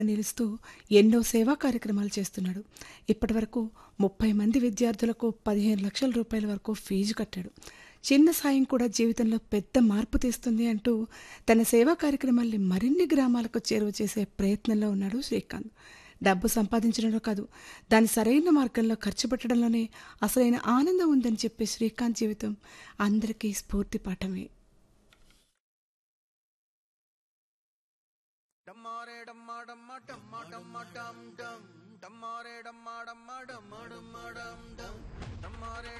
నిలుస్తూ ఎన్నో సేవా కార్యక్రమాలు చేస్తున్నాడు ఇప్పటివరకు ముప్పై మంది విద్యార్థులకు పదిహేను లక్షల రూపాయల వరకు ఫీజు కట్టాడు చిన్న సాయం కూడా జీవితంలో పెద్ద మార్పు తెస్తుంది అంటూ తన సేవా కార్యక్రమాల్ని మరిన్ని గ్రామాలకు చేరువ చేసే ప్రయత్నంలో ఉన్నాడు శ్రీకాంత్ డబ్బు సంపాదించడంలో కాదు దాని సరైన మార్గంలో ఖర్చు పెట్టడంలోనే అసలైన ఆనందం ఉందని చెప్పే శ్రీకాంత్ జీవితం అందరికీ స్ఫూర్తి పాఠమే డమ్మారే డమ్మా డమ్మా డమ్మా డమ్మా డమ్ డమ్ డమ్మారే డమ్మా డమ్మా డమ్మా డమ్మా డమ్ డమ్ డమ్మారే